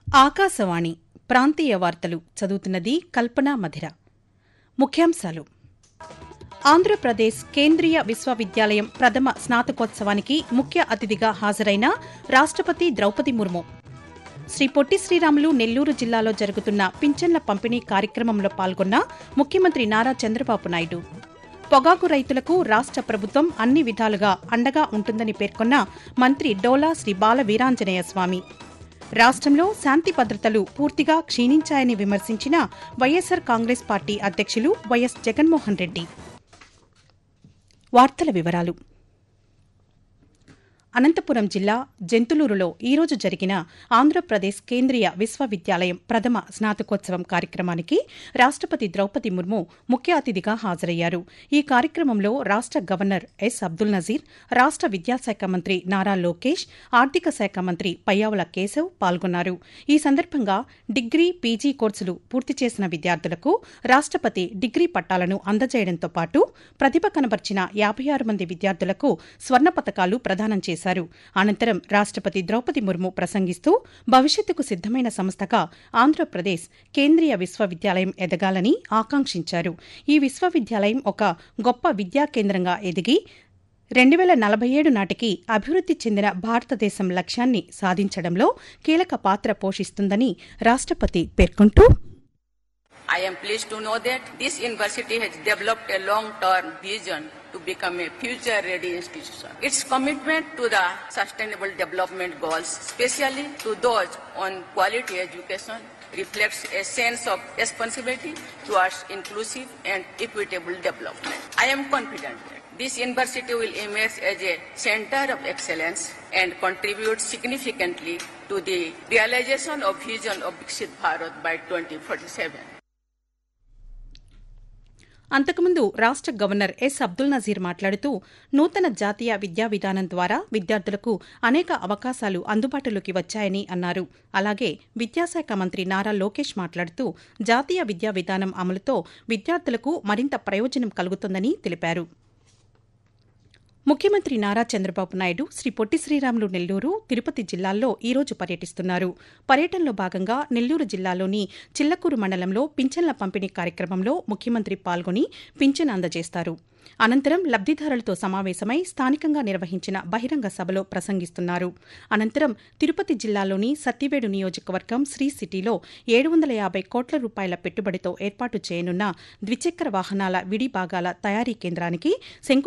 ఆకాశవాణి ప్రాంతీయ వార్తలు చదువుతున్నది కల్పన మధిర ముఖ్యాంశాలు ఆంధ్రప్రదేశ్ కేంద్రీయ విశ్వవిద్యాలయం ప్రథమ స్నాతకోత్సవానికి ముఖ్య అతిథిగా హాజరైన రాష్టపతి ద్రౌపది ముర్ము శ్రీ పొట్టి శ్రీరాములు నెల్లూరు జిల్లాలో జరుగుతున్న పింఛన్ల పంపిణీ కార్యక్రమంలో పాల్గొన్న ముఖ్యమంత్రి నారా చంద్రబాబు నాయుడు పొగాకు రైతులకు రాష్ట ప్రభుత్వం అన్ని విధాలుగా అండగా ఉంటుందని పేర్కొన్న మంత్రి డోలా శ్రీ బాల వీరాంజనేయ స్వామి రాష్ట్రంలో శాంతి భద్రతలు పూర్తిగా క్షీణించాయని విమర్శించిన వైఎస్సార్ కాంగ్రెస్ పార్టీ అధ్యక్షులు వైఎస్ జగన్మోహన్ రెడ్డి వార్తల వివరాలు అనంతపురం జిల్లా జంతులూరులో ఈరోజు జరిగిన ఆంధ్రప్రదేశ్ కేంద్రీయ విశ్వవిద్యాలయం ప్రథమ స్నాతకోత్సవం కార్యక్రమానికి రాష్టపతి ద్రౌపది ముర్ము ముఖ్య అతిథిగా హాజరయ్యారు ఈ కార్యక్రమంలో రాష్ట గవర్నర్ ఎస్ అబ్దుల్ నజీర్ రాష్ట విద్యాశాఖ మంత్రి నారా లోకేష్ ఆర్థిక శాఖ మంత్రి పయ్యావుల కేశవ్ పాల్గొన్నారు ఈ సందర్భంగా డిగ్రీ పీజీ కోర్సులు పూర్తి చేసిన విద్యార్థులకు రాష్టపతి డిగ్రీ పట్టాలను అందజేయడంతో పాటు ప్రతిభ కనబర్చిన యాభై ఆరు మంది విద్యార్థులకు స్వర్ణ పతకాలు ప్రదానం చేశారు అనంతరం రాష్టపతి ద్రౌపది ముర్ము ప్రసంగిస్తూ భవిష్యత్తుకు సిద్దమైన సంస్థగా ఆంధ్రప్రదేశ్ కేంద్రీయ విశ్వవిద్యాలయం ఎదగాలని ఆకాంక్షించారు ఈ విశ్వవిద్యాలయం ఒక గొప్ప విద్యా కేంద్రంగా ఎదిగి రెండు వేల నలభై ఏడు నాటికి అభివృద్ది చెందిన భారతదేశం లక్ష్యాన్ని సాధించడంలో కీలక పాత్ర పోషిస్తుందని రాష్టపతి పేర్కొంటూ I am pleased to know that this university has developed a long-term vision to become a future-ready institution. Its commitment to the sustainable development goals, especially to those on quality education, reflects a sense of responsibility towards inclusive and equitable development. I am confident that this university will emerge as a center of excellence and contribute significantly to the realization of vision of Viksit Bharat by 2047. అంతకుముందు రాష్ట governor yes Abdul Nazir మాట్లాడుతూ నూతన జాతీయ విద్యా విధానం ద్వారా విద్యార్థులకు అనేక అవకాశాలు అందుబాటులోకి వచ్చాయని అన్నారు అలాగే విద్యాశాఖ మంత్రి నారా లోకేష్ మాట్లాడుతూ జాతీయ విద్యా విధానం అమలుతో విద్యార్థులకు మరింత ప్రయోజనం కలుగుతుందని తెలిపారు ముఖ్యమంత్రి నారా చంద్రబాబు నాయుడు శ్రీ పొట్టి శ్రీరాములు నెల్లూరు తిరుపతి జిల్లాల్లో ఈ రోజు పర్యటిస్తున్నారు పర్యటనలో భాగంగా నెల్లూరు జిల్లాలోని చిల్లకూరు మండలంలో పింఛన్ల పంపిణీ కార్యక్రమంలో ముఖ్యమంత్రి పాల్గొని పింఛన్ అందజేస్తారు అనంతరం లబ్దిదారులతో సమావేశమై స్థానికంగా నిర్వహించిన బహిరంగ సభలో ప్రసంగిస్తున్నారు అనంతరం తిరుపతి జిల్లాలోని సత్తివేడు నియోజకవర్గం శ్రీ సిటీలో ఏడు వందల యాభై కోట్ల రూపాయల పెట్టుబడితో ఏర్పాటు చేయనున్న ద్విచక్ర వాహనాల విడి భాగాల తయారీ కేంద్రానికి శంకు